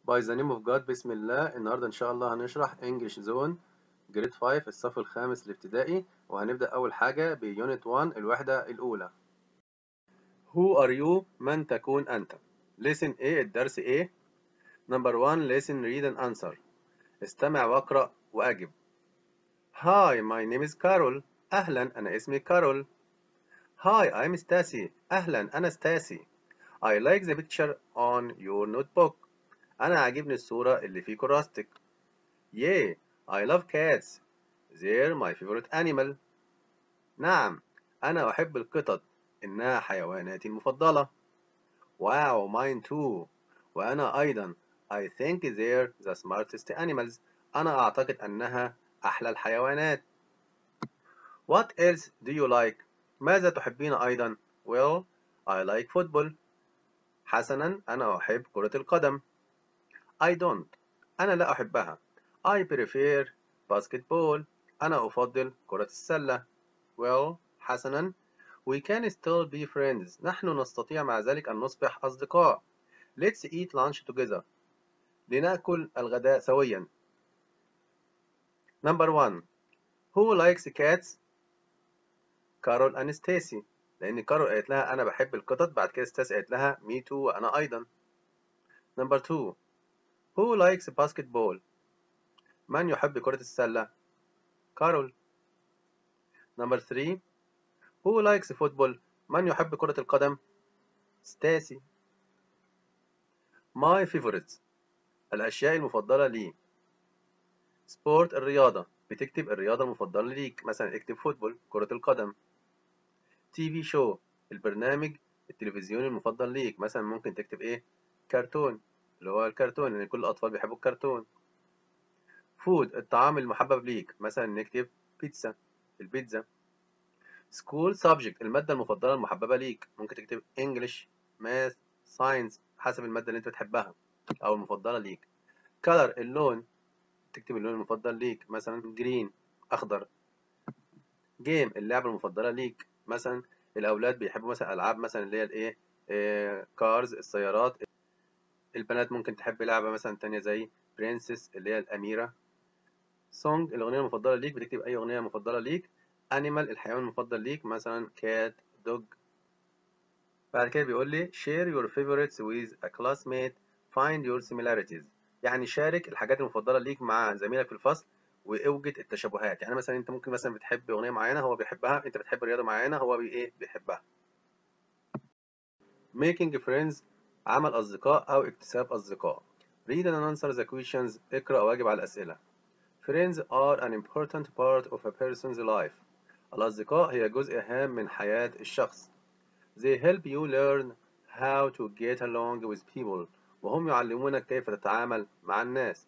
By the name of God بسم الله النهاردة إن شاء الله هنشرح English Zone جريد 5 الصف الخامس الابتدائي وهنبدأ أول حاجة بيونت 1 الوحدة الأولى Who are you من تكون أنت Listen A الدرس A Number 1 Listen read and answer استمع واقرأ وأجب Hi my name is Carol أهلا أنا اسمي كارول Hi I'm Stacy أهلا أنا ستاسي I like the picture on your notebook أنا عاجبني الصورة اللي في كراستك. Yeah, I love cats. They're my favorite animal. نعم، أنا أحب القطط. إنها حيواناتي المفضلة. Wow, mine too. وأنا أيضا. I think they're the smartest animals. أنا أعتقد أنها أحلى الحيوانات. What else do you like? ماذا تحبين أيضا؟ Well, I like football. حسنا، أنا أحب كرة القدم. I don't. أنا لا أحبها. I prefer basketball. أنا أفضل كرة السلة. Well, حسنا. We can still be friends. نحن نستطيع مع ذلك أن نصبح أصدقاء. Let's eat lunch together. لنأكل الغداء سويا. Number one. Who likes cats? كارول and ستاسي. لأن كارول قالت لها أنا بحب القطط بعد كده ستاسي قالت لها me too وأنا أيضا. Number two. Who likes basketball? من يحب كرة السلة؟ كارول. Number 3. Who likes football? من يحب كرة القدم؟ ستاسي. My favorites. الأشياء المفضلة لي. سبورت الرياضة. بتكتب الرياضة المفضلة ليك. مثلا اكتب فوتبول كرة القدم. تي في شو. البرنامج التلفزيوني المفضل ليك. مثلا ممكن تكتب ايه؟ كرتون. اللي هو الكرتون لأن يعني كل الأطفال بيحبوا الكرتون. فود الطعام المحبب ليك مثلا نكتب بيتزا البيتزا. سكول سبجكت المادة المفضلة المحببة ليك ممكن تكتب انجلش ماث ساينس حسب المادة اللي أنت بتحبها أو المفضلة ليك. كلر اللون تكتب اللون المفضل ليك مثلا جرين أخضر. جيم اللعبة المفضلة ليك مثلا الأولاد بيحبوا مثلا ألعاب مثلا اللي هي الإيه إيه كارز السيارات البنات ممكن تحب لعبة مثلا تانية زي برنسس اللي هي الأميرة سونج الأغنية المفضلة ليك بتكتب أي أغنية مفضلة ليك أنيمال الحيوان المفضل ليك مثلا كات دوج بعد كده بيقول لي share your favorites with a classmate find your similarities يعني شارك الحاجات المفضلة ليك مع زميلك في الفصل واوجد التشابهات يعني مثلا انت ممكن مثلا بتحب اغنيه معينه هو بيحبها انت بتحب رياضه معينه هو بي ايه بيحبها making friends عمل أصدقاء أو اكتساب أصدقاء. Read and answer the questions. اقرأ واجب على الأسئلة. Friends are an important part of a person's life. الأصدقاء هي جزء هام من حياة الشخص. They help you learn how to get along with people. وهم يعلمونك كيف تتعامل مع الناس.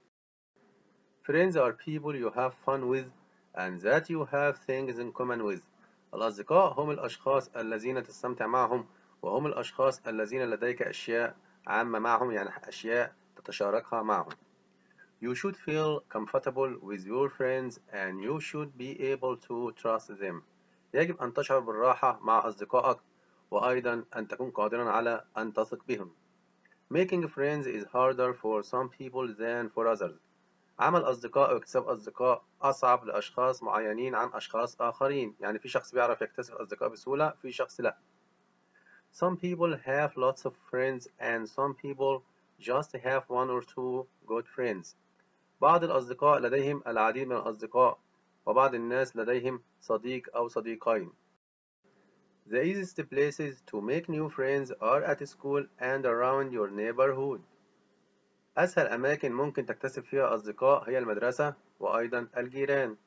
Friends are people you have fun with and that you have things in common with. الأصدقاء هم الأشخاص الذين تستمتع معهم وهم الأشخاص الذين لديك أشياء عامة معهم يعني أشياء تتشاركها معهم. You should feel comfortable with your friends and you should be able to trust them. يجب أن تشعر بالراحة مع أصدقائك وأيضا أن تكون قادرا على أن تثق بهم. Making friends is harder for some people than for others. عمل أصدقاء واكتساب أصدقاء أصعب لأشخاص معينين عن أشخاص آخرين يعني في شخص بيعرف يكتسب أصدقاء بسهولة في شخص لأ Some people have lots of friends and some people just have one or two good friends. بعض الأصدقاء لديهم العديد من الأصدقاء وبعض الناس لديهم صديق أو صديقين. The easiest places to make new friends are at school and around your neighborhood. أسهل أماكن ممكن تكتسب فيها أصدقاء هي المدرسة وأيضا الجيران.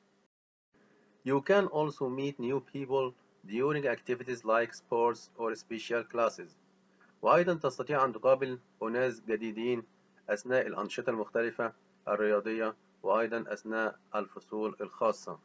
You can also meet new people during activities like sports or special classes. وأيضا تستطيع أن تقابل أناس جديدين أثناء الأنشطة المختلفة الرياضية وأيضا أثناء الفصول الخاصة.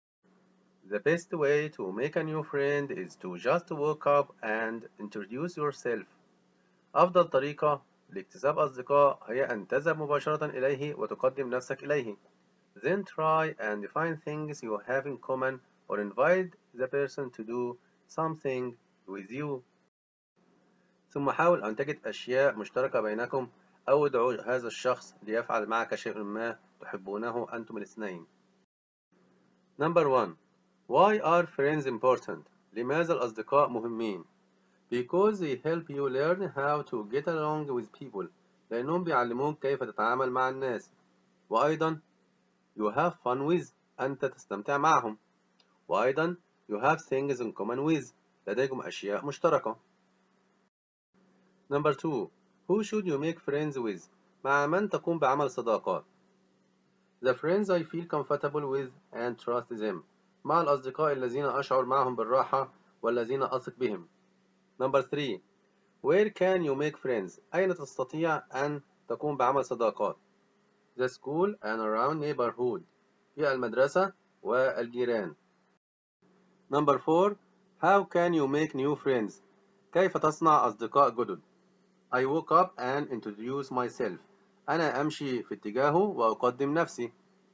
The best way to make a new friend is to just walk up and introduce yourself. أفضل طريقة لاكتساب أصدقاء هي أن تذهب مباشرة إليه وتقدم نفسك إليه. Then try and find things you have in common or invite the person to do something with you. ثم حاول أن تجد أشياء مشتركة بينكم أو ادعو هذا الشخص ليفعل معك شيء ما تحبونه أنتم الاثنين Number 1 Why are friends important? لماذا الأصدقاء مهمين؟ Because they help you learn how to get along with people لأنهم بيعلموك كيف تتعامل مع الناس وأيضا you have fun with أنت تستمتع معهم وأيضا you have things in common with لديكم أشياء مشتركة Number 2 Who should you make friends with? مع من تقوم بعمل صداقات The friends I feel comfortable with and trust them مع الأصدقاء الذين أشعر معهم بالراحة والذين أثق بهم Number 3 Where can you make friends? أين تستطيع أن تقوم بعمل صداقات؟ The school and around neighborhood في المدرسة والجيران Number 4 How can you make new friends? كيف تصنع أصدقاء جدد؟ I woke up and introduce myself أنا أمشي في اتجاهه وأقدم نفسي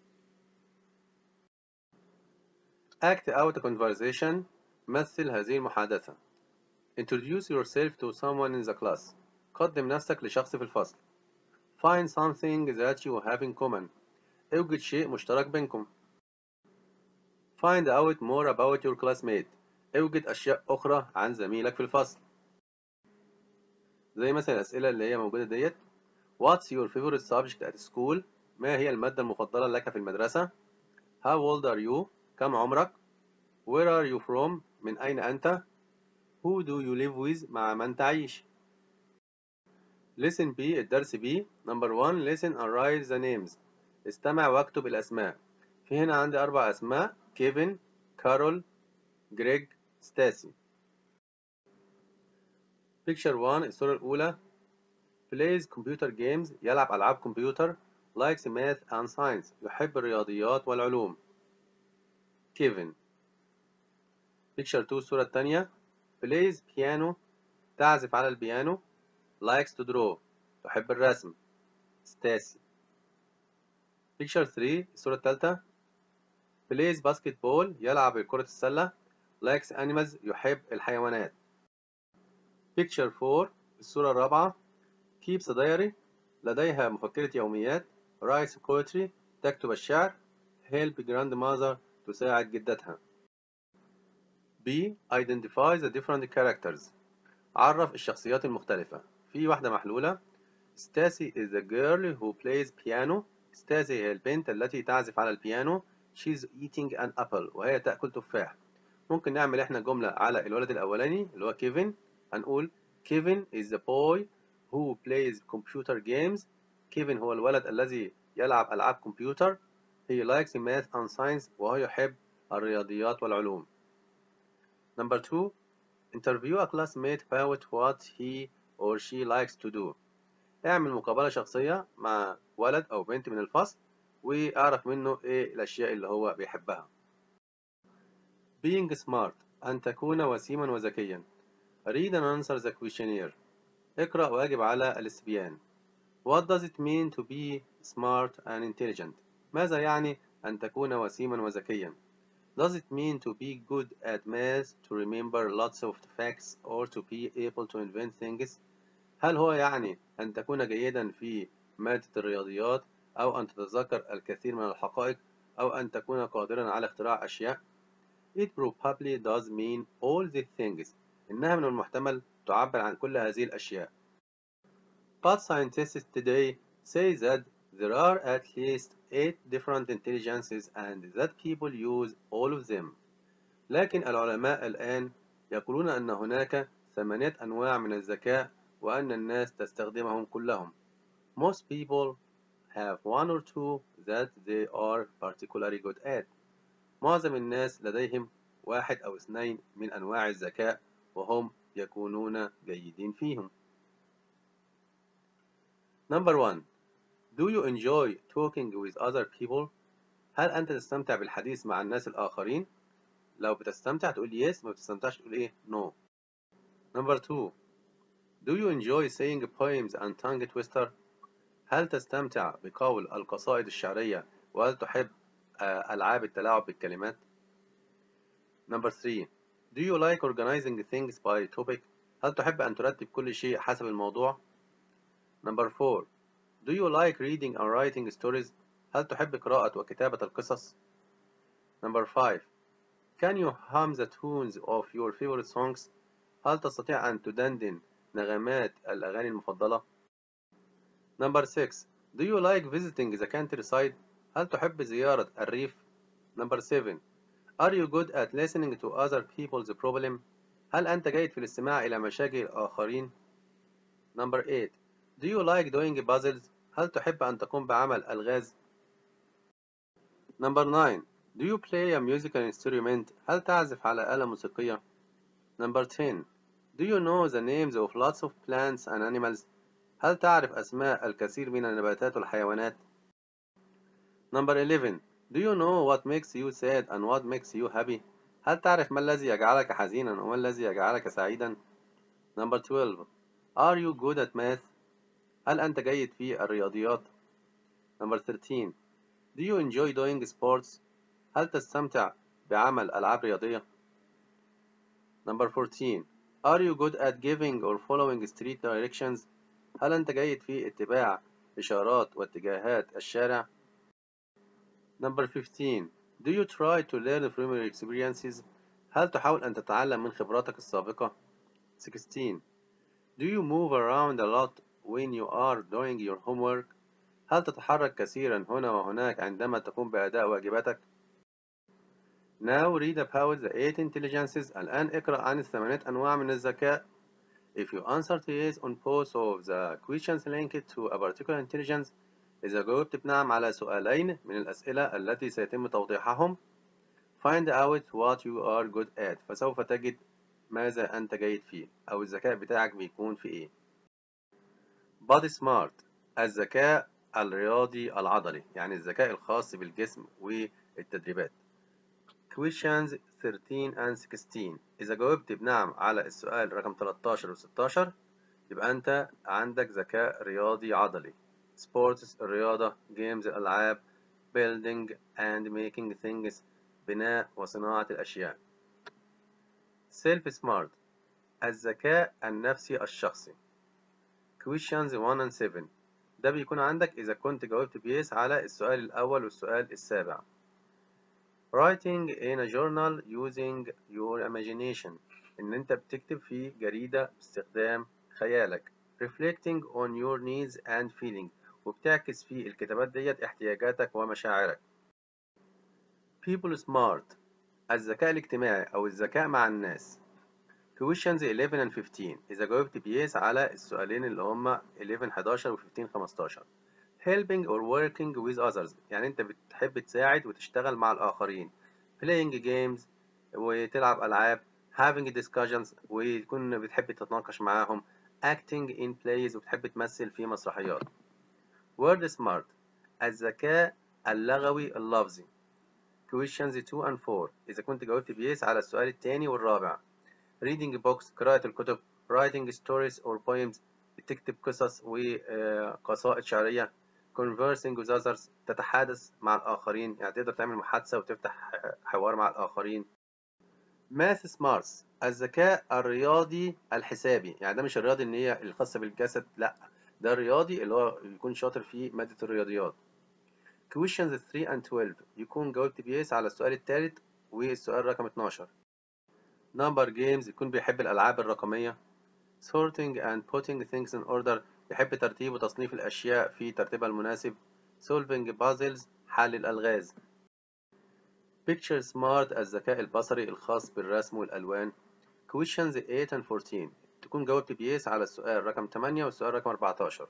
Act out a conversation مثل هذه المحادثة Introduce yourself to someone in the class قدم نفسك لشخص في الفصل Find something that you have in common اوجد شيء مشترك بينكم Find out more about your classmate اوجد أشياء أخرى عن زميلك في الفصل زي مثلا الأسئلة اللي هي موجودة ديت What's your favorite subject at school؟ ما هي المادة المفضلة لك في المدرسة؟ How old are you؟ كم عمرك؟ Where are you from؟ من أين أنت؟ Who do you live with؟ مع من تعيش؟ Listen B الدرس B Number 1 Listen and write the names استمع واكتب الأسماء في هنا عندي أربع أسماء كيفن كارول جريج ستاسي Picture 1 الصورة الأولى plays computer games يلعب ألعاب كمبيوتر likes math and science يحب الرياضيات والعلوم كيفن Picture 2 الصورة الثانية plays piano تعزف على البيانو likes to draw تحب الرسم ستاسي Picture 3 الصورة الثالثة plays basketball يلعب كرة السلة likes animals يحب الحيوانات Picture 4 الصورة الرابعة keeps a diary لديها مفكرة يوميات writes poetry تكتب الشعر help grandmother تساعد جدتها B identify the different characters عرف الشخصيات المختلفة في واحدة محلولة ستاسي is the girl who plays piano ستاسي هي البنت التي تعزف على البيانو she's eating an apple وهي تأكل تفاح ممكن نعمل احنا جملة على الولد الأولاني اللي هو كيفن هنقول كيفن is the boy who plays computer games كيفن هو الولد الذي يلعب ألعاب كمبيوتر he likes math and science وهو يحب الرياضيات والعلوم Number two interview a classmate about what he or she likes to do اعمل مقابلة شخصية مع ولد أو بنت من الفصل واعرف منه ايه الأشياء اللي هو بيحبها being smart أن تكون وسيما وذكيا read and answer the questionnaire اقرأ واجب على الاستبيان What does it mean to be smart and intelligent ماذا يعني أن تكون وسيما وذكيا Does it mean to be good at math, to remember lots of facts, or to be able to invent things? هل هو يعني أن تكون جيدا في مادة الرياضيات أو أن تتذكر الكثير من الحقائق أو أن تكون قادرا على اختراع أشياء؟ It probably does mean all these things. إنها من المحتمل تعبر عن كل هذه الأشياء. But scientists today say that there are at least eight different intelligences and that people use all of them. لكن العلماء الآن يقولون أن هناك ثمانية أنواع من الذكاء وأن الناس تستخدمهم كلهم. Most people have one or two that they are particularly good at. معظم الناس لديهم واحد أو اثنين من أنواع الذكاء وهم يكونون جيدين فيهم. Number one Do you enjoy talking with other people? هل أنت تستمتع بالحديث مع الناس الآخرين؟ لو بتستمتع تقول yes ما بتستمتعش تقول إيه no. Number two Do you enjoy saying poems and tongue twister? هل تستمتع بقول القصائد الشعرية وهل تحب ألعاب التلاعب بالكلمات؟ Number three Do you like organizing things by topic? هل تحب أن ترتب كل شيء حسب الموضوع؟ Number four Do you like reading and writing stories? هل تحب قراءة وكتابة القصص؟ Number 5 Can you hum the tunes of your favorite songs? هل تستطيع أن تدندن نغمات الأغاني المفضلة؟ Number 6 Do you like visiting the countryside? هل تحب زيارة الريف؟ Number 7 Are you good at listening to other people's problem? هل أنت جيد في الاستماع إلى مشاكل الآخرين؟ Number 8 Do you like doing puzzles? هل تحب أن تقوم بعمل ألغاز؟ Number 9 Do you play a musical instrument? هل تعزف على آلة موسيقية؟ Number 10 Do you know the names of lots of plants and animals? هل تعرف أسماء الكثير من النباتات والحيوانات؟ Number 11 Do you know what makes you sad and what makes you happy? هل تعرف ما الذي يجعلك حزينا وما الذي يجعلك سعيدا؟ Number 12 Are you good at math? هل أنت جيد في الرياضيات؟ Number 13 Do you enjoy doing sports? هل تستمتع بعمل ألعاب رياضية؟ Number 14 Are you good at giving or following street directions? هل أنت جيد في اتباع إشارات واتجاهات الشارع؟ Number 15 Do you try to learn from your experiences? هل تحاول أن تتعلم من خبراتك السابقة؟ 16 Do you move around a lot when you are doing your homework? هل تتحرك كثيرا هنا وهناك عندما تقوم بأداء واجباتك؟ Now read about the eight intelligences الآن اقرأ عن الثمانية أنواع من الذكاء If you answer to yes on both of the questions linked to a particular intelligence إذا جاوبت بنعم على سؤالين من الأسئلة التي سيتم توضيحهم Find out what you are good at فسوف تجد ماذا أنت جيد فيه أو الذكاء بتاعك بيكون في إيه Body Smart الذكاء الرياضي العضلي يعني الذكاء الخاص بالجسم والتدريبات Questions 13 and 16 إذا جاوبت بنعم على السؤال رقم 13 و 16 يبقى أنت عندك ذكاء رياضي عضلي Sports الرياضة Games الألعاب Building and making things بناء وصناعة الأشياء Self Smart الذكاء النفسي الشخصي Questions 1 and 7 ده بيكون عندك إذا كنت جاوبت بيس على السؤال الأول والسؤال السابع Writing in a journal using your imagination إن أنت بتكتب في جريدة باستخدام خيالك Reflecting on your needs and feelings وبتعكس في الكتابات ديت احتياجاتك ومشاعرك People smart الذكاء الاجتماعي أو الذكاء مع الناس Questions 11 and 15 إذا جاوبت بيس على السؤالين اللي هما 11 11 و 15 15 Helping or working with others يعني أنت بتحب تساعد وتشتغل مع الآخرين Playing games وتلعب ألعاب Having discussions وتكون بتحب تتناقش معاهم Acting in plays وبتحب تمثل في مسرحيات Word smart الذكاء اللغوي اللفظي Questions 2 and 4 إذا كنت جاوبت بيس على السؤال الثاني والرابع reading books قراءة الكتب writing stories or poems تكتب قصص وقصائد شعرية conversing with others تتحادث مع الآخرين يعني تقدر تعمل محادثة وتفتح حوار مع الآخرين math smarts الذكاء الرياضي الحسابي يعني ده مش الرياضي اللي هي الخاصة بالجسد لا ده الرياضي اللي هو يكون شاطر في مادة الرياضيات questions 3 and 12 يكون جاوبت بيس على السؤال الثالث والسؤال رقم 12 number games يكون بيحب الألعاب الرقمية sorting and putting things in order يحب ترتيب وتصنيف الأشياء في ترتيبها المناسب solving puzzles حل الألغاز picture smart الذكاء البصري الخاص بالرسم والألوان questions 8 and 14 تكون جاوبت بيس على السؤال رقم 8 والسؤال رقم 14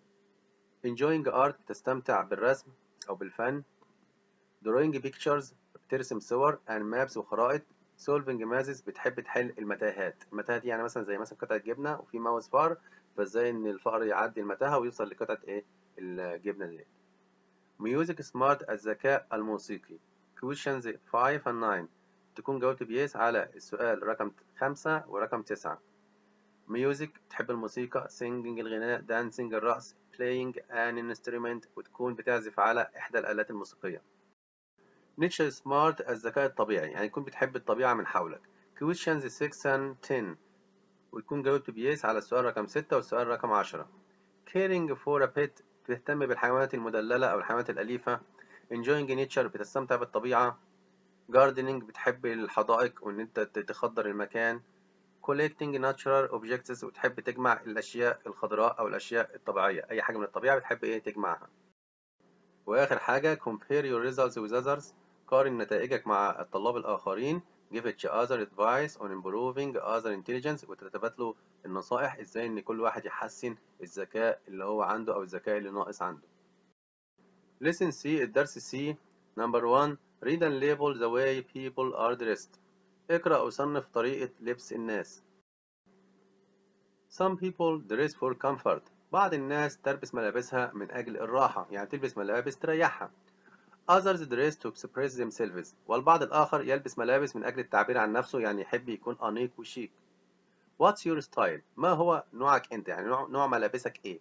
enjoying art تستمتع بالرسم أو بالفن drawing pictures بترسم صور and maps وخرائط solving mazes بتحب تحل المتاهات المتاهات دي يعني مثلا زي مثلا قطعة جبنة وفي ماوس فار فازاي ان الفأر يعدي المتاهة ويوصل لقطعة ايه الجبنة دي music smart الذكاء الموسيقي questions 5 and 9 تكون جاوبت بيس على السؤال رقم 5 ورقم 9 music تحب الموسيقى singing الغناء dancing الرقص playing an instrument وتكون بتعزف على إحدى الآلات الموسيقية nature smart الذكاء الطبيعي يعني تكون بتحب الطبيعة من حولك questions 6 and 10 وتكون جاوبت بيس على السؤال رقم 6 والسؤال رقم 10 caring for a pet بتهتم بالحيوانات المدللة أو الحيوانات الأليفة enjoying nature بتستمتع بالطبيعة gardening بتحب الحدائق وإن أنت تخضر المكان collecting natural objects وتحب تجمع الأشياء الخضراء أو الأشياء الطبيعية أي حاجة من الطبيعة بتحب إيه تجمعها وآخر حاجة compare your results with others قارن نتائجك مع الطلاب الآخرين give each other advice on improving other intelligence وتتبادلوا النصائح ازاي ان كل واحد يحسن الذكاء اللي هو عنده او الذكاء اللي ناقص عنده listen C الدرس C number 1 read and label the way people are dressed اقرأ وصنف طريقة لبس الناس some people dress for comfort بعض الناس تلبس ملابسها من أجل الراحة يعني تلبس ملابس تريحها others dress to express themselves والبعض الآخر يلبس ملابس من أجل التعبير عن نفسه يعني يحب يكون أنيق وشيك What's your style؟ ما هو نوعك أنت يعني نوع, نوع ملابسك إيه؟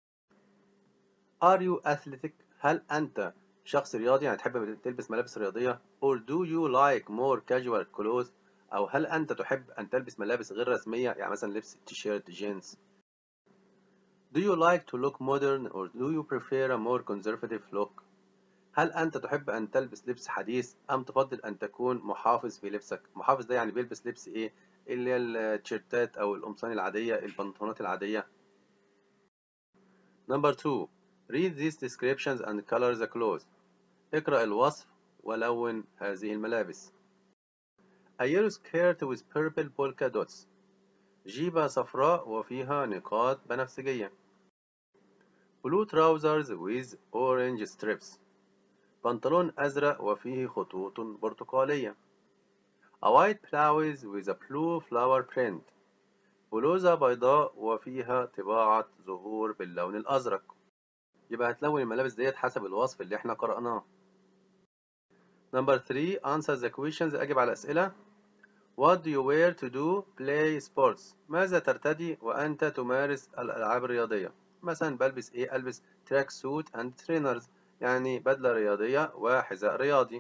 Are you athletic؟ هل أنت شخص رياضي يعني تحب تلبس ملابس رياضية or do you like more casual clothes أو هل أنت تحب أن تلبس ملابس غير رسمية يعني مثلا لبس تيشيرت جينز Do you like to look modern or do you prefer a more conservative look هل أنت تحب أن تلبس لبس حديث أم تفضل أن تكون محافظ في لبسك محافظ ده يعني بيلبس لبس إيه اللي هي التيشيرتات أو القمصان العادية البنطلونات العادية Number 2 Read these descriptions and color the clothes اقرأ الوصف ولون هذه الملابس A yellow skirt with purple polka dots جيبة صفراء وفيها نقاط بنفسجية Blue trousers with orange strips بنطلون أزرق وفيه خطوط برتقالية A white blouse with a blue flower print بلوزة بيضاء وفيها طباعة زهور باللون الأزرق يبقى هتلون الملابس ديت حسب الوصف اللي احنا قرأناه Number 3 answer the questions أجب على الأسئلة What do you wear to do play sports ماذا ترتدي وأنت تمارس الألعاب الرياضية مثلا بلبس إيه ألبس track suit and trainers يعني بدلة رياضية وحذاء رياضي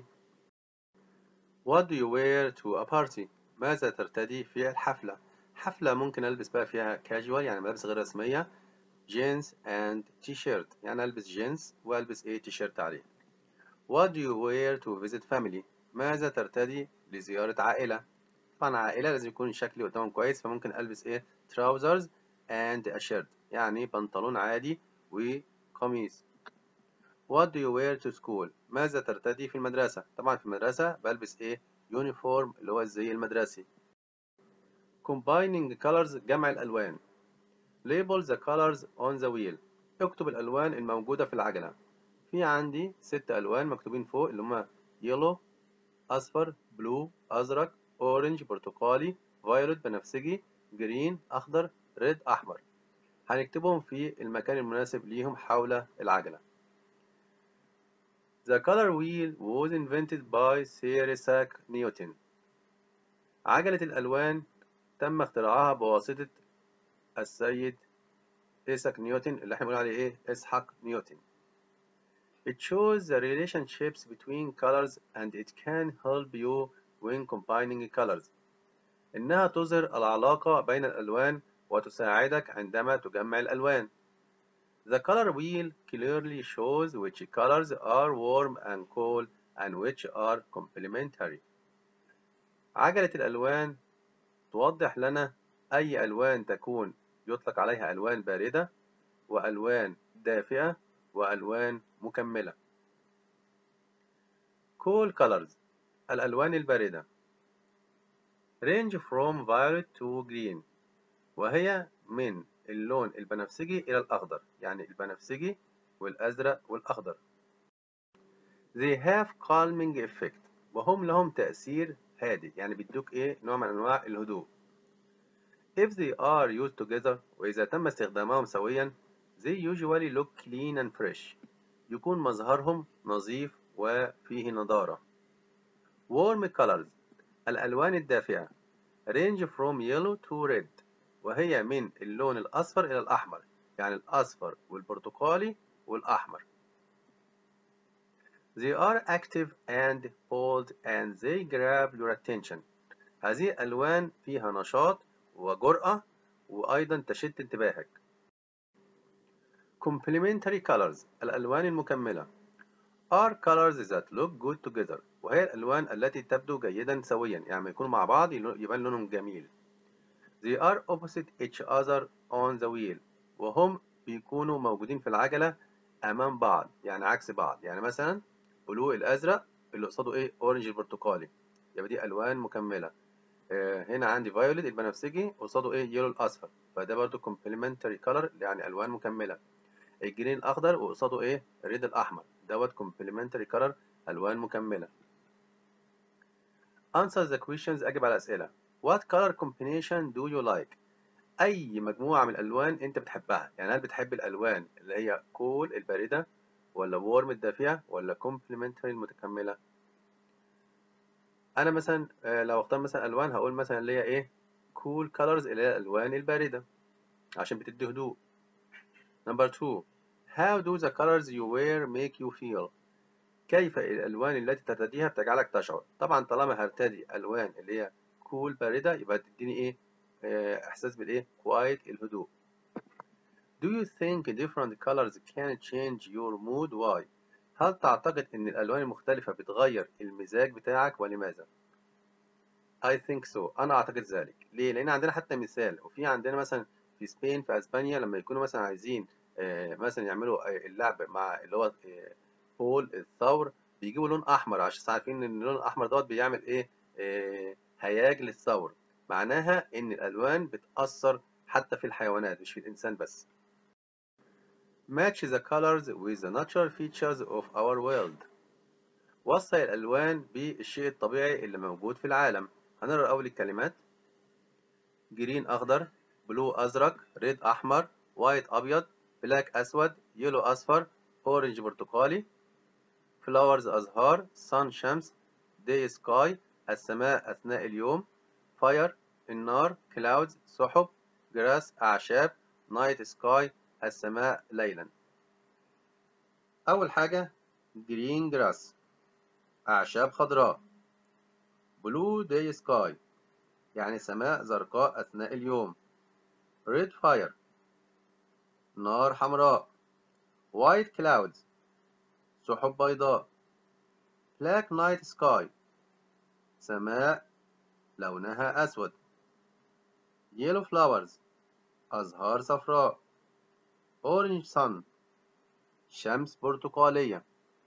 What do you wear to a party ماذا ترتدي في الحفلة حفلة ممكن ألبس بقى فيها casual يعني ملابس غير رسمية jeans and t-shirt يعني ألبس جينز وألبس إيه تيشيرت عليه What do you wear to visit family ماذا ترتدي لزيارة عائلة طبعا عائلة لازم يكون شكلي قدامهم كويس فممكن ألبس إيه trousers and a shirt يعني بنطلون عادي وقميص What do you wear to school ماذا ترتدي في المدرسة طبعا في المدرسة بلبس إيه يونيفورم اللي هو الزي المدرسي combining colors جمع الألوان label the colors on the wheel اكتب الألوان الموجودة في العجلة في عندي ست ألوان مكتوبين فوق اللي هما yellow أصفر blue أزرق orange برتقالي violet بنفسجي green أخضر red أحمر هنكتبهم في المكان المناسب ليهم حول العجلة The color wheel was invented by Sir Isaac Newton عجلة الألوان تم اختراعها بواسطة السيد إيساك نيوتن اللي احنا بنقول عليه إيه؟ إسحاق نيوتن. It shows the relationships between colors and it can help you when combining colors. إنها تظهر العلاقة بين الألوان وتساعدك عندما تجمع الألوان. The color wheel clearly shows which colors are warm and cold and which are complementary. عجلة الألوان توضح لنا أي ألوان تكون يطلق عليها ألوان باردة وألوان دافئة وألوان مكملة. Cool colors الألوان الباردة range from violet to green وهي من اللون البنفسجي إلى الأخضر يعني البنفسجي والأزرق والأخضر they have calming effect وهم لهم تأثير هادئ يعني بيدوك إيه نوع من أنواع الهدوء if they are used together وإذا تم استخدامهم سويا they usually look clean and fresh يكون مظهرهم نظيف وفيه نضارة warm colors الألوان الدافئة range from yellow to red وهي من اللون الأصفر إلى الأحمر يعني الأصفر والبرتقالي والأحمر They are active and bold and they grab your attention هذه الألوان فيها نشاط وجرأة وأيضا تشد انتباهك complementary colors الألوان المكملة are colors that look good together وهي الألوان التي تبدو جيدا سويا يعني يكونوا مع بعض يبان لونهم جميل they are opposite each other on the wheel وهم بيكونوا موجودين في العجلة أمام بعض يعني عكس بعض يعني مثلا بلو الأزرق اللي قصاده إيه أورنج البرتقالي يبقى دي ألوان مكملة آه هنا عندي فايوليت البنفسجي قصاده إيه يلو الأصفر فده برضو complementary color يعني ألوان مكملة الجرين الأخضر وقصاده إيه الريد الأحمر دوت complementary color ألوان مكملة answer the questions أجب على الأسئلة what color combination do you like أي مجموعة من الألوان أنت بتحبها يعني هل بتحب الألوان اللي هي cool الباردة ولا warm الدافية ولا complementary المتكملة أنا مثلا لو اختار مثلا ألوان هقول مثلا اللي هي إيه cool colors اللي هي الألوان الباردة عشان بتدي هدوء number two how do the colors you wear make you feel كيف الألوان التي ترتديها بتجعلك تشعر طبعا طالما هرتدي ألوان اللي هي كول cool باردة يبقى تديني إيه إحساس بالإيه quiet الهدوء Do you think different colors can change your mood why هل تعتقد إن الألوان المختلفة بتغير المزاج بتاعك ولماذا I think so أنا أعتقد ذلك ليه لأن عندنا حتى مثال وفي عندنا مثلا في سبين في أسبانيا لما يكونوا مثلا عايزين مثلا يعملوا اللعب مع اللي هو بول الثور بيجيبوا لون احمر عشان عارفين ان اللون الاحمر دوت بيعمل ايه, إيه هياج للثور معناها ان الالوان بتاثر حتى في الحيوانات مش في الانسان بس match the colors with the natural features of our world وصل الالوان بالشيء الطبيعي اللي موجود في العالم هنقرا اول الكلمات جرين اخضر بلو ازرق ريد احمر وايت ابيض بلاك اسود يلو اصفر اورنج برتقالي flowers أزهار sun شمس day sky السماء أثناء اليوم fire النار clouds سحب grass أعشاب night sky السماء ليلا أول حاجة green grass أعشاب خضراء blue day sky يعني سماء زرقاء أثناء اليوم red fire نار حمراء white clouds سحب بيضاء black night sky سماء لونها أسود yellow flowers أزهار صفراء orange sun شمس برتقالية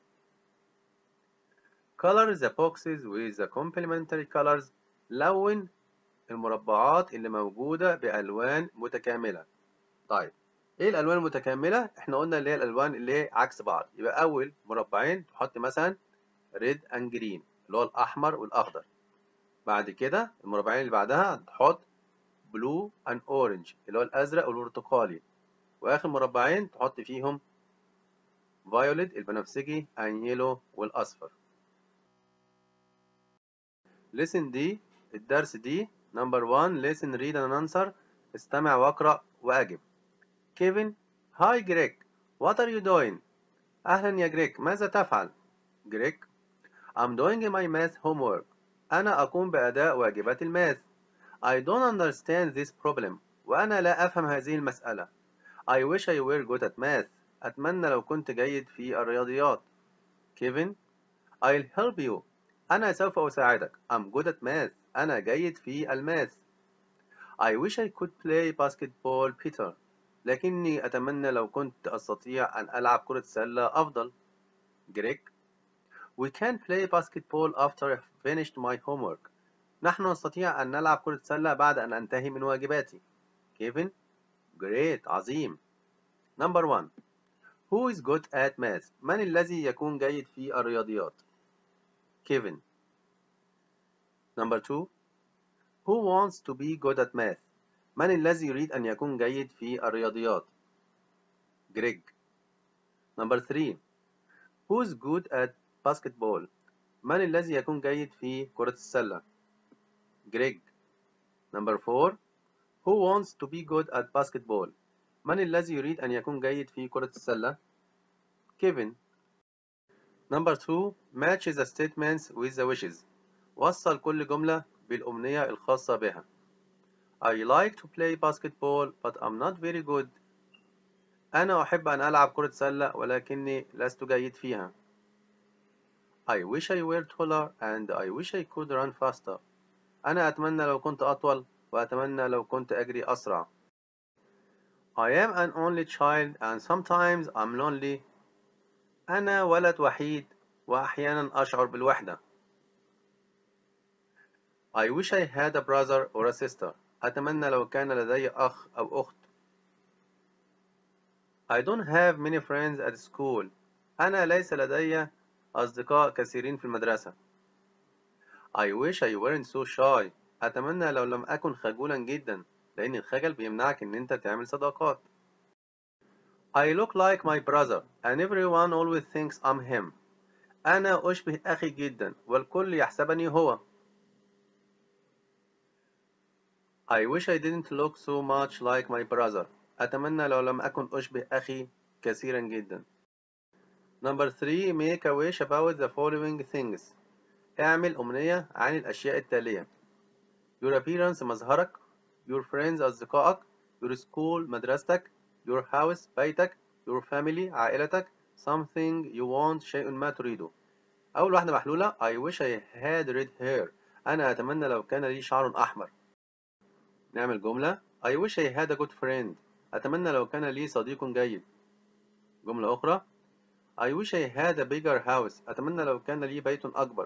color the boxes with the complementary colors لون المربعات اللي موجودة بألوان متكاملة طيب ايه الالوان المتكامله احنا قلنا اللي هي الالوان اللي هي عكس بعض يبقى اول مربعين تحط مثلا ريد اند جرين اللي هو الاحمر والاخضر بعد كده المربعين اللي بعدها تحط بلو اند اورنج اللي هو الازرق والبرتقالي واخر مربعين تحط فيهم فايوليت البنفسجي اند يلو والاصفر listen دي الدرس دي نمبر 1 listen read and answer استمع واقرا واجب كيفن هاي جريك what are you doing أهلا يا جريك ماذا تفعل جريك I'm doing my math homework أنا أقوم بأداء واجبات الماث I don't understand this problem وأنا لا أفهم هذه المسألة I wish I were good at math أتمنى لو كنت جيد في الرياضيات كيفن I'll help you أنا سوف أساعدك I'm good at math أنا جيد في الماث I wish I could play basketball Peter لكني أتمنى لو كنت أستطيع أن ألعب كرة سلة أفضل جريك We can play basketball after I finished my homework نحن نستطيع أن نلعب كرة سلة بعد أن أنتهي من واجباتي كيفن Great عظيم Number one Who is good at math من الذي يكون جيد في الرياضيات كيفن Number two Who wants to be good at math من الذي يريد أن يكون جيد في الرياضيات جريج Number three Who's good at basketball من الذي يكون جيد في كرة السلة جريج Number four Who wants to be good at basketball من الذي يريد أن يكون جيد في كرة السلة كيفن Number two Match the statements with the wishes وصل كل جملة بالأمنية الخاصة بها I like to play basketball but I'm not very good أنا أحب أن ألعب كرة سلة ولكني لست جيد فيها I wish I were taller and I wish I could run faster أنا أتمنى لو كنت أطول وأتمنى لو كنت أجري أسرع I am an only child and sometimes I'm lonely أنا ولد وحيد وأحيانا أشعر بالوحدة I wish I had a brother or a sister أتمنى لو كان لدي أخ أو أخت I don't have many friends at school أنا ليس لدي أصدقاء كثيرين في المدرسة I wish I weren't so shy أتمنى لو لم أكن خجولا جدا لأن الخجل بيمنعك إن أنت تعمل صداقات I look like my brother and everyone always thinks I'm him أنا أشبه أخي جدا والكل يحسبني هو I wish I didn't look so much like my brother أتمنى لو لم أكن أشبه أخي كثيرا جدا Number 3 make a wish about the following things اعمل أمنية عن الأشياء التالية Your appearance مظهرك Your friends أصدقائك Your school مدرستك Your house بيتك Your family عائلتك Something you want شيء ما تريده أول واحدة محلولة I wish I had red hair أنا أتمنى لو كان لي شعر أحمر نعمل جملة I wish I had a good friend أتمنى لو كان لي صديق جيد جملة أخرى I wish I had a bigger house أتمنى لو كان لي بيت أكبر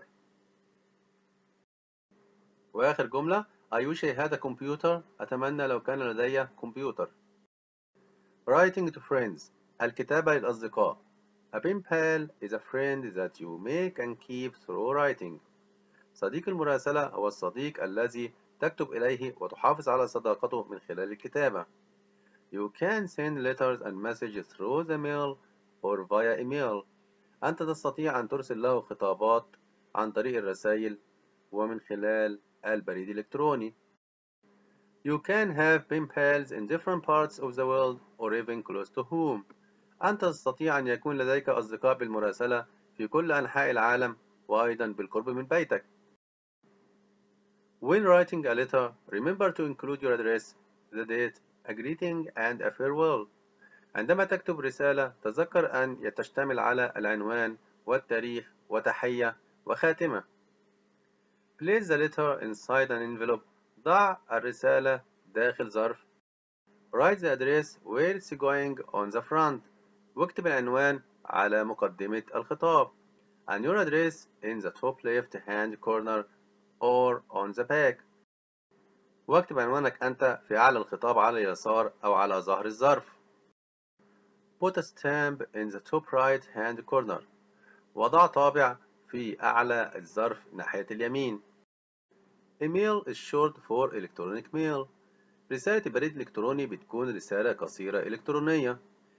وآخر جملة I wish I had a computer أتمنى لو كان لدي كمبيوتر Writing to friends الكتابة للأصدقاء A pen pal is a friend that you make and keep through writing صديق المراسلة هو الصديق الذي تكتب إليه وتحافظ على صداقته من خلال الكتابة You can send letters and messages through the mail or via email أنت تستطيع أن ترسل له خطابات عن طريق الرسائل ومن خلال البريد الإلكتروني You can have pen pals in different parts of the world or even close to home أنت تستطيع أن يكون لديك أصدقاء بالمراسلة في كل أنحاء العالم وأيضا بالقرب من بيتك When writing a letter, remember to include your address, the date, a greeting and a farewell. عندما تكتب رسالة تذكر أن تشتمل على العنوان والتاريخ وتحية وخاتمة. Place the letter inside an envelope. ضع الرسالة داخل ظرف. Write the address where it's going on the front. واكتب العنوان على مقدمة الخطاب. And your address in the top left hand corner or on the back. واكتب عنوانك أنت في أعلى الخطاب على اليسار أو على ظهر الظرف. Put a stamp in the top right hand corner. وضع طابع في أعلى الظرف ناحية اليمين. Email is short for electronic mail. رسالة البريد الإلكتروني بتكون رسالة قصيرة إلكترونية.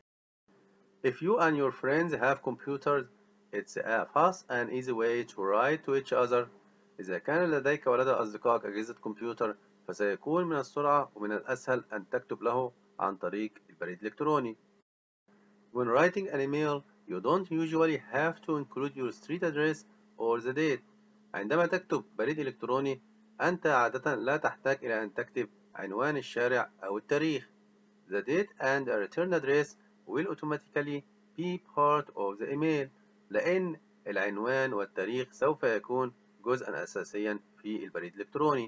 If you and your friends have computers, it's a fast and easy way to write to each other. إذا كان لديك ولدى أصدقائك أجهزة كمبيوتر فسيكون من السرعة ومن الأسهل أن تكتب له عن طريق البريد الإلكتروني. When writing an email, you don't usually have to include your street address or the date. عندما تكتب بريد إلكتروني، أنت عادة لا تحتاج إلى أن تكتب عنوان الشارع أو التاريخ. The date and a return address will automatically be part of the email لأن العنوان والتاريخ سوف يكون جزءا أساسيا في البريد الإلكتروني.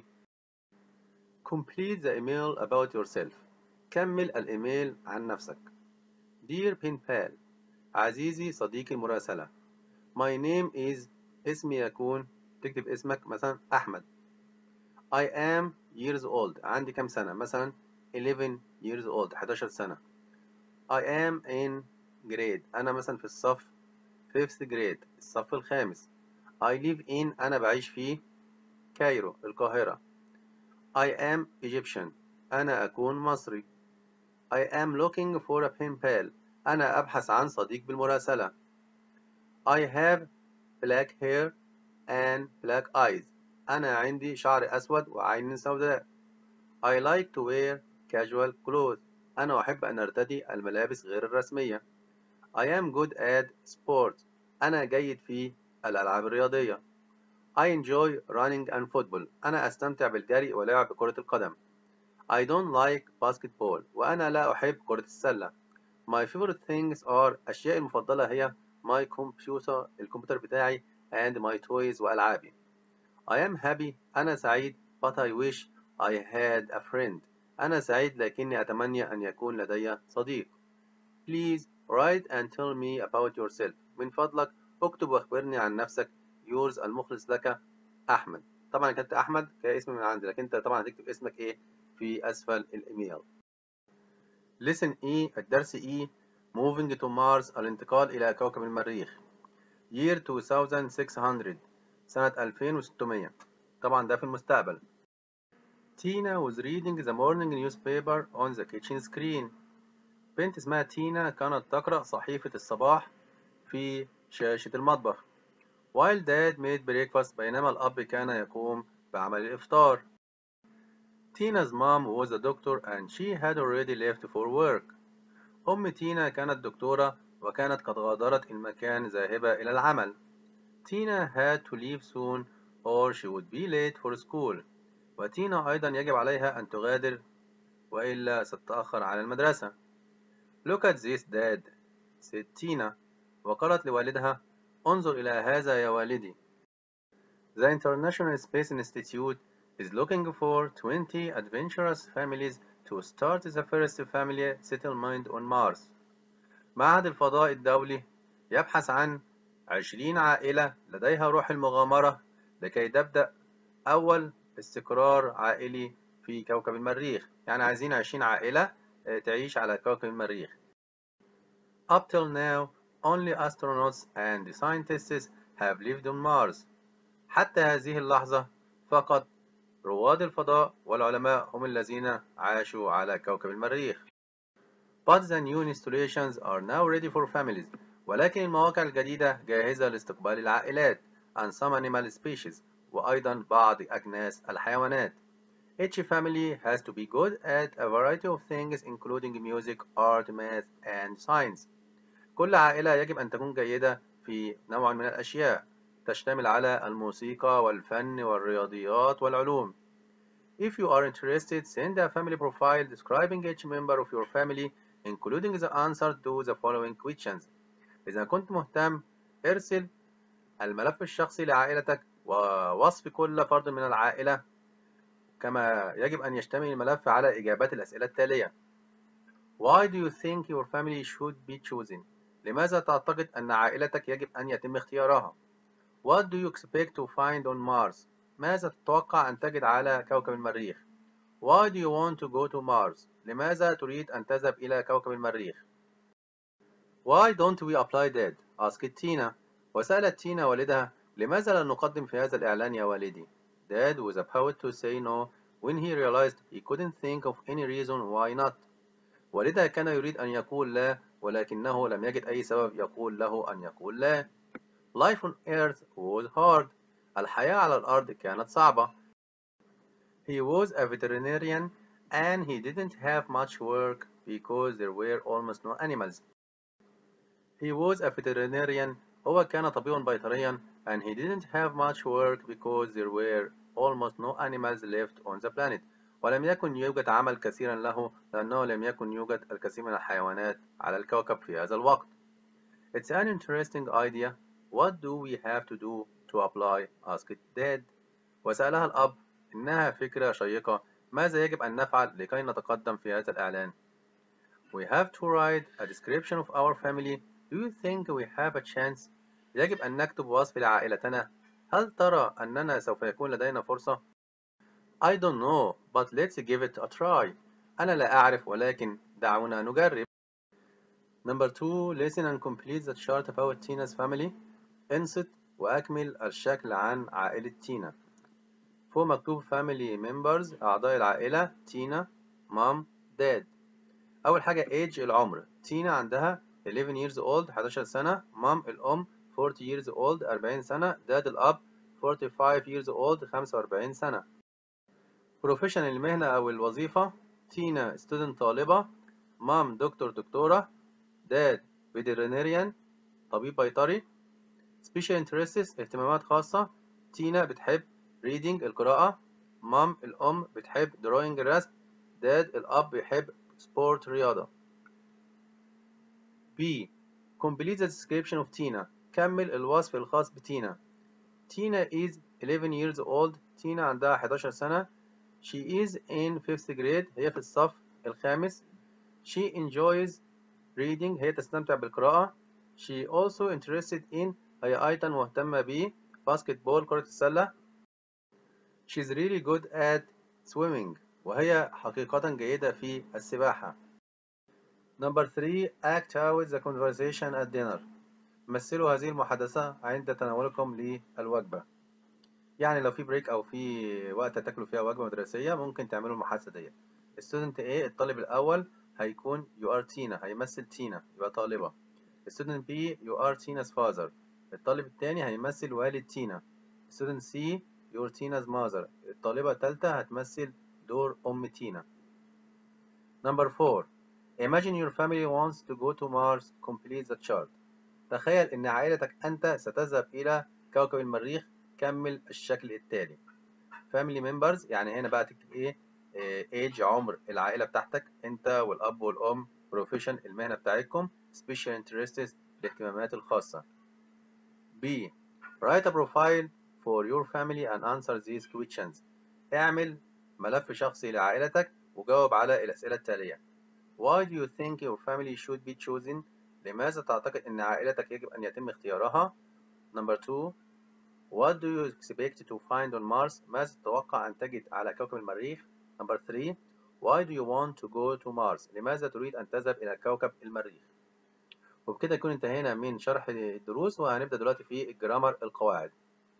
Complete the email about yourself. كمل الإيميل عن نفسك. Dear pen pal عزيزي صديقي المراسلة My name is اسمي يكون تكتب اسمك مثلا أحمد I am years old عندي كم سنة مثلا 11 years old 11 سنة I am in grade أنا مثلا في الصف 5th grade الصف الخامس I live in أنا بعيش في كايرو القاهرة I am Egyptian أنا أكون مصري I am looking for a pen pal أنا أبحث عن صديق بالمراسلة I have black hair and black eyes أنا عندي شعر أسود وعين سوداء I like to wear casual clothes أنا أحب أن أرتدي الملابس غير الرسمية I am good at sports أنا جيد في الألعاب الرياضية I enjoy running and football أنا أستمتع بالجري ولعب كرة القدم I don't like basketball وأنا لا أحب كرة السلة My favorite things are أشيائي المفضلة هي my computer الكمبيوتر بتاعي and my toys وألعابي. I am happy أنا سعيد but I wish I had a friend. أنا سعيد لكني أتمنى أن يكون لدي صديق. Please write and tell me about yourself. من فضلك اكتب واخبرني عن نفسك. yours المخلص لك أحمد. طبعا كتبت أحمد كاسم من عندي لكن أنت طبعا هتكتب اسمك إيه في أسفل الإيميل. Listen E الدرس E Moving to Mars الانتقال إلى كوكب المريخ. Year 2600 سنة 2600 طبعا ده في المستقبل. Tina was reading the morning newspaper on the kitchen screen. بنت اسمها تينا كانت تقرأ صحيفة الصباح في شاشة المطبخ. While dad made breakfast بينما الأب كان يقوم بعمل الإفطار. Tina's mom was a doctor and she had already left for work. أم تينا كانت دكتورة وكانت قد غادرت المكان ذاهبة إلى العمل. Tina had to leave soon or she would be late for school. وتينا أيضا يجب عليها أن تغادر وإلا ستتأخر على المدرسة. Look at this dad said تينا وقالت لوالدها انظر إلى هذا يا والدي. The International Space Institute is looking for 20 adventurous families to start the first family settlement on Mars. معهد الفضاء الدولي يبحث عن 20 عائلة لديها روح المغامرة لكي تبدأ أول استقرار عائلي في كوكب المريخ يعني عايزين 20 عائلة تعيش على كوكب المريخ Up till now only astronauts and scientists have lived on Mars حتى هذه اللحظة فقط رواد الفضاء والعلماء هم الذين عاشوا على كوكب المريخ But the new installations are now ready for families ولكن المواقع الجديدة جاهزة لاستقبال العائلات and some animal species وأيضا بعض أجناس الحيوانات. Each family has to be good at a variety of things including music, art, math and science. كل عائلة يجب أن تكون جيدة في نوع من الأشياء تشتمل على الموسيقى والفن والرياضيات والعلوم. If you are interested, send a family profile describing each member of your family including the answer to the following questions. إذا كنت مهتم ارسل الملف الشخصي لعائلتك ووصف كل فرد من العائلة كما يجب أن يشتمل الملف على إجابات الأسئلة التالية Why do you think your family should be chosen? لماذا تعتقد أن عائلتك يجب أن يتم اختيارها؟ What do you expect to find on Mars? ماذا تتوقع أن تجد على كوكب المريخ؟ Why do you want to go to Mars? لماذا تريد أن تذهب إلى كوكب المريخ؟ Why don't we apply that? asked تينا وسألت تينا والدها لماذا لا نقدم في هذا الإعلان يا والدي؟ Dad was about to say no when he realized he couldn't think of any reason why not. والدها كان يريد أن يقول لا ولكنه لم يجد أي سبب يقول له أن يقول لا. Life on Earth was hard. الحياة على الأرض كانت صعبة. He was a veterinarian and he didn't have much work because there were almost no animals. He was a veterinarian هو كان طبيبا بيطريا and he didn't have much work because there were almost no animals left on the planet ولم يكن يوجد عمل كثيرا له لأنه لم يكن يوجد الكثير من الحيوانات على الكوكب في هذا الوقت It's an interesting idea What do we have to do to apply? asked Dad وسألها الأب إنها فكرة شيقة ماذا يجب أن نفعل لكي نتقدم في هذا الإعلان We have to write a description of our family Do you think we have a chance? يجب أن نكتب وصف لعائلتنا. هل ترى أننا سوف يكون لدينا فرصة؟ I don't know, but let's give it a try. أنا لا أعرف ولكن دعونا نجرب. Number two, listen and complete the chart about Tina's family. انصت وأكمل الشكل عن عائلة تينا. فوق مكتوب family members أعضاء العائلة تينا mom dad. أول حاجة age العمر. تينا عندها 11 years old 11 سنة. mom الأم 40 years old 40 سنة. dad الأب 45 years old 45 سنة. profession المهنة أو الوظيفة تينا student طالبة mom دكتور دكتورة dad veterinarian طبيب بيطري special interests اهتمامات خاصة تينا بتحب reading القراءة mom الأم بتحب drawing الرسم dad الأب بيحب sport رياضة B complete the description of Tina كمل الوصف الخاص بتينا Tina is 11 years old تينا عندها 11 سنة She is in 5th grade هي في الصف الخامس She enjoys reading هي تستمتع بالقراءة She also interested in هي أيضا مهتمة ب basketball كرة السلة She's really good at swimming وهي حقيقة جيدة في السباحة Number 3 act out the conversation at dinner مثلوا هذه المحادثة عند تناولكم للوجبة يعني لو في بريك أو في وقت تاكلوا فيها وجبة مدرسية ممكن تعملوا المحادثة ديت student A الطالب الأول هيكون you are Tina هيمثل تينا يبقى طالبة student B you are Tina's father الطالب الثاني هيمثل والد تينا student C you're Tina's mother الطالبة الثالثة هتمثل دور أم تينا Number 4 Imagine your family wants to go to Mars complete the chart تخيل إن عائلتك أنت ستذهب إلى كوكب المريخ كمل الشكل التالي family members يعني هنا بقى تكتب إيه age عمر العائلة بتاعتك أنت والأب والأم profession المهنة بتاعتكم special interests الاهتمامات الخاصة B write a profile for your family and answer these questions اعمل ملف شخصي لعائلتك وجاوب على الأسئلة التالية Why do you think your family should be chosen لماذا تعتقد أن عائلتك يجب أن يتم اختيارها Number 2 What do you expect to find on Mars ماذا تتوقع أن تجد على كوكب المريخ Number 3 Why do you want to go to Mars لماذا تريد أن تذهب إلى كوكب المريخ وبكده نكون انتهينا من شرح الدروس وهنبدأ دلوقتي في الجرامر القواعد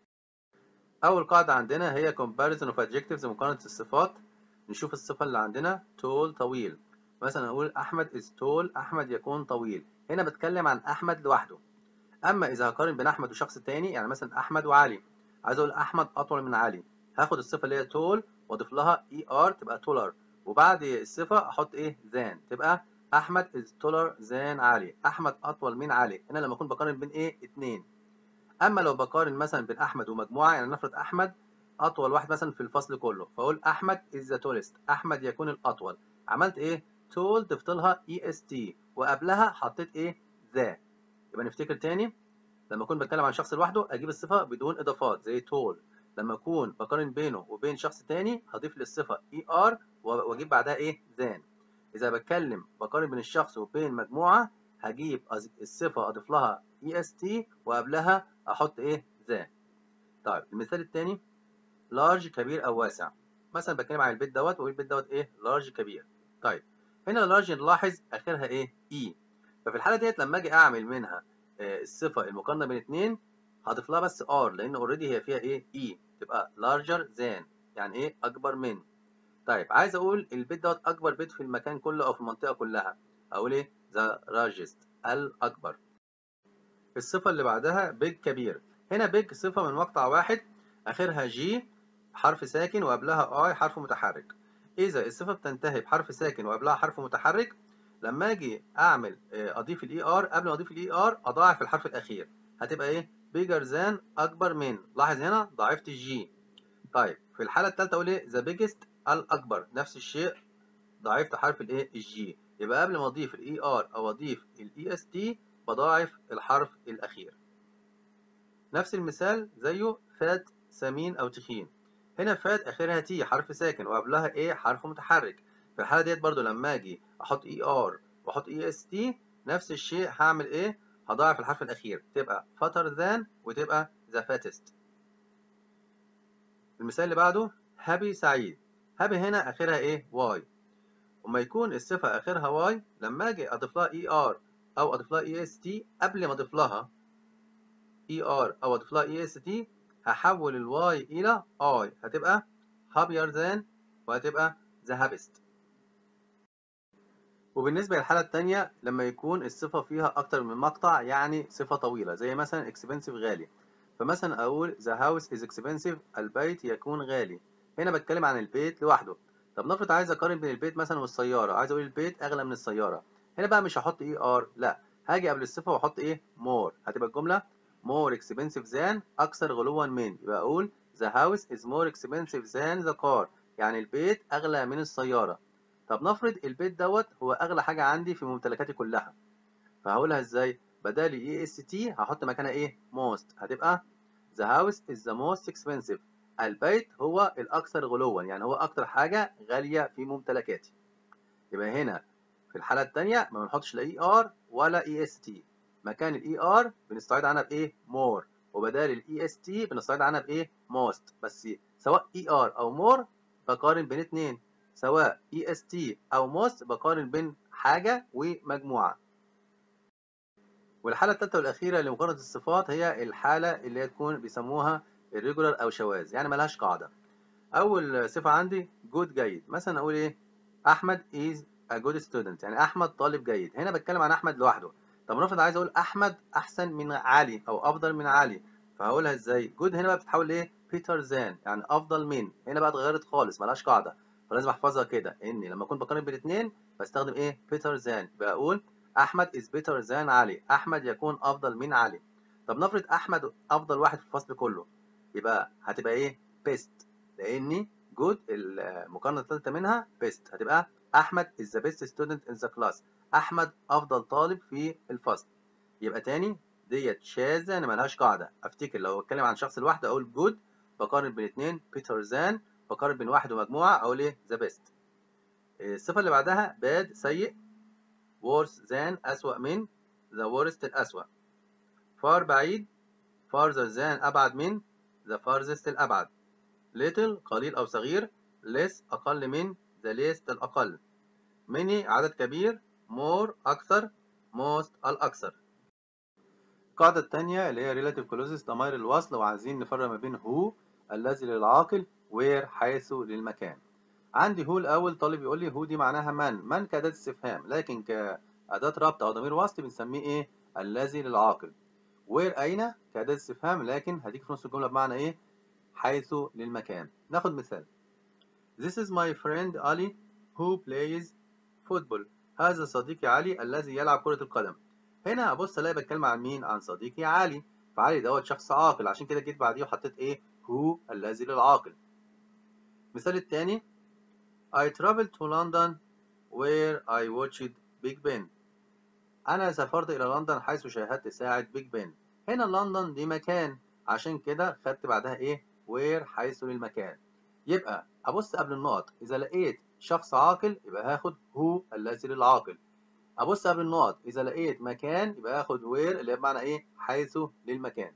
أول قاعدة عندنا هي comparison of adjectives مقارنة الصفات نشوف الصفة اللي عندنا tall طويل مثلا نقول أحمد is tall أحمد يكون طويل هنا بتكلم عن أحمد لوحده أما إذا هقارن بين أحمد وشخص تاني يعني مثلا أحمد وعلي عايز أقول أحمد أطول من علي هاخد الصفة اللي هي tall وأضيف لها er تبقى taller وبعد الصفة أحط إيه than تبقى أحمد is taller than علي أحمد أطول من علي هنا لما أكون بقارن بين إيه اتنين أما لو بقارن مثلا بين أحمد ومجموعة يعني نفرض أحمد أطول واحد مثلا في الفصل كله فأقول أحمد is the tallest أحمد يكون الأطول عملت إيه tall ضفت لها est وقبلها حطيت إيه the يبقى نفتكر تاني لما أكون بتكلم عن شخص لوحده أجيب الصفة بدون إضافات زي tall لما أكون بقارن بينه وبين شخص تاني هضيف للصفة er وأجيب بعدها إيه than إذا بتكلم بقارن بين الشخص وبين مجموعة هجيب الصفة أضيف لها est وقبلها أحط إيه the طيب المثال التاني large كبير أو واسع مثلا بتكلم عن البيت دوت وأقول البيت دوت إيه large كبير طيب هنا large نلاحظ آخرها إيه e ففي الحالة ديت لما أجي أعمل منها آه الصفة المقارنة بين اتنين هضيف لها بس r لأن أوريدي هي فيها إيه e تبقى larger than يعني إيه أكبر من طيب عايز اقول البيت دوت اكبر بيت في المكان كله او في المنطقه كلها اقول ايه ذا largest الاكبر الصفه اللي بعدها big كبير هنا big صفه من مقطع واحد اخرها جي حرف ساكن وقبلها اي حرف متحرك اذا الصفه بتنتهي بحرف ساكن وقبلها حرف متحرك لما اجي اعمل اضيف الاي ار قبل ما اضيف الاي ار اضاعف الحرف الاخير هتبقى ايه bigger than اكبر من لاحظ هنا ضاعفت الجي طيب في الحاله الثالثه اقول ايه the biggest الأكبر نفس الشيء ضاعفت حرف الايه الجي يبقى قبل ما أضيف الاي ار أو أضيف الاي اس تي بضاعف الحرف الأخير نفس المثال زيه فات سمين أو تخين هنا فات آخرها تي حرف ساكن وقبلها ايه حرف متحرك في الحالة ديت برضو لما أجي أحط اي ار وأحط اي اس تي نفس الشيء هعمل ايه هضاعف الحرف الأخير تبقى fatter than وتبقى the fattest المثال اللي بعده happy سعيد هابي هنا اخرها ايه واي وما يكون الصفه اخرها واي لما اجي اضيف لها اي ار او اضيف لها اي اس تي قبل ما اضيف لها اي ار او اضيف لها اي اس تي هحول الواي الى اي هتبقى happier than وهتبقى the happiest وبالنسبة للحالة التانية لما يكون الصفة فيها أكتر من مقطع يعني صفة طويلة زي مثلا expensive غالي فمثلا أقول the house is expensive البيت يكون غالي هنا بتكلم عن البيت لوحده طب نفرض عايز اقارن بين البيت مثلا والسياره عايز اقول البيت اغلى من السياره هنا بقى مش هحط اي ار لا هاجي قبل الصفه واحط ايه more هتبقى الجمله more expensive than اكثر غلوا من يبقى اقول the house is more expensive than the car يعني البيت اغلى من السياره طب نفرض البيت دوت هو اغلى حاجه عندي في ممتلكاتي كلها فهقولها ازاي بدل اي اس تي هحط مكانها ايه most هتبقى the house is the most expensive البيت هو الاكثر غلوا يعني هو اكتر حاجه غاليه في ممتلكاتي يبقى هنا في الحاله الثانيه ما بنحطش لا اي ار ولا اي اس تي مكان الاي ار بنستعيد عنها بايه more وبدال الاي اس تي بنستعيد عنها بايه most بس سواء اي ار او more بقارن بين اتنين سواء اي اس تي او most بقارن بين حاجه ومجموعه والحاله الثالثه والاخيره لمقارنه الصفات هي الحاله اللي هي تكون بيسموها irregular او شواذ يعني ملهاش قاعده اول صفه عندي جود جيد مثلا اقول ايه احمد is a good student يعني احمد طالب جيد هنا بتكلم عن احمد لوحده طب نفرض عايز اقول احمد احسن من علي او افضل من علي فهقولها ازاي جود هنا بقى بتتحول لايه بيتر زان يعني افضل من هنا بقى اتغيرت خالص ملهاش قاعده فلازم احفظها كده اني لما اكون بقارن بين الاثنين بستخدم ايه بيتر زان بقول احمد is better than علي احمد يكون افضل من علي طب نفرض احمد افضل واحد في الفصل كله يبقى هتبقى ايه best لاني جود المقارنه الثالثه منها best هتبقى احمد is the best student in the class احمد افضل طالب في الفصل يبقى تاني ديت شاذه يعني ملهاش قاعده افتكر لو بتكلم عن شخص لوحده اقول جود بقارن بين اثنين بيتر زان بقارن بين واحد ومجموعه اقول ايه ذا بيست الصفه اللي بعدها باد سيء worse than أسوأ من the worst الأسوأ far بعيد farther than أبعد من the farthest الأبعد little قليل أو صغير less أقل من the least الأقل many عدد كبير more أكثر most الأكثر القاعدة الثانية اللي هي relative clauses ضمائر الوصل وعايزين نفرق ما بين who الذي للعاقل where حيث للمكان عندي هو الأول طالب يقول لي هو دي معناها من من كأداة استفهام لكن كأداة ربط أو ضمير وصل بنسميه إيه الذي للعاقل where أين كأداة استفهام لكن هتيجي في نص الجملة بمعنى إيه حيث للمكان ناخد مثال This is my friend Ali who plays football هذا صديقي علي الذي يلعب كرة القدم هنا أبص ألاقي بتكلم عن مين عن صديقي علي فعلي دوت شخص عاقل عشان كده جيت بعديه وحطيت إيه هو الذي للعاقل المثال الثاني I traveled to London where I watched Big Ben. أنا سافرت إلى لندن حيث شاهدت ساعة بيج بن. هنا لندن دي مكان عشان كده خدت بعدها إيه؟ where حيث للمكان. يبقى أبص قبل النقط إذا لقيت شخص عاقل يبقى هاخد هو الذي للعاقل. أبص قبل النقط إذا لقيت مكان يبقى هاخد where اللي هي بمعنى إيه؟ حيث للمكان.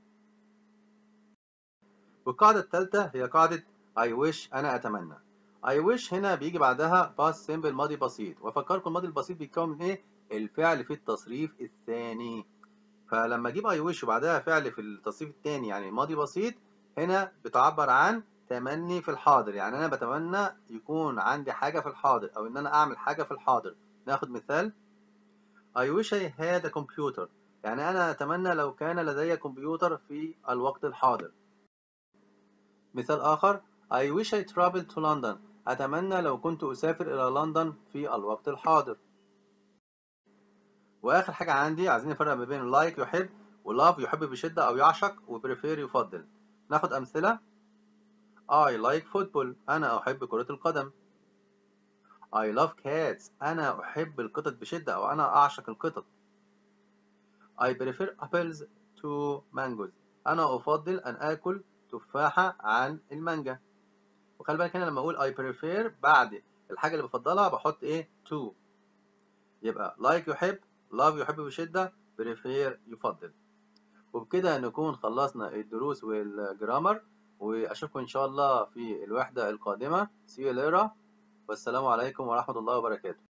والقاعدة الثالثة هي قاعدة I wish أنا أتمنى. I wish هنا بيجي بعدها past simple ماضي بسيط وافكركم الماضي البسيط بيتكون من ايه الفعل في التصريف الثاني فلما اجيب I wish وبعدها فعل في التصريف الثاني يعني ماضي بسيط هنا بتعبر عن تمني في الحاضر يعني انا بتمنى يكون عندي حاجه في الحاضر او ان انا اعمل حاجه في الحاضر ناخد مثال I wish I had a computer يعني انا اتمنى لو كان لدي كمبيوتر في الوقت الحاضر مثال اخر I wish I traveled to London أتمنى لو كنت أسافر إلى لندن في الوقت الحاضر وآخر حاجة عندي عايزين نفرق ما بين like يحب و love يحب بشدة أو يعشق و prefer يفضل ناخد أمثلة I like football أنا أحب كرة القدم I love cats أنا أحب القطط بشدة أو أنا أعشق القطط I prefer apples to mangoes أنا أفضل أن آكل تفاحة عن المانجا وخلي بالك هنا لما اقول I prefer بعد الحاجة اللي بفضلها بحط ايه to يبقى like يحب love يحب بشدة prefer يفضل وبكده نكون خلصنا الدروس والجرامر واشوفكم ان شاء الله في الوحدة القادمة see you later والسلام عليكم ورحمة الله وبركاته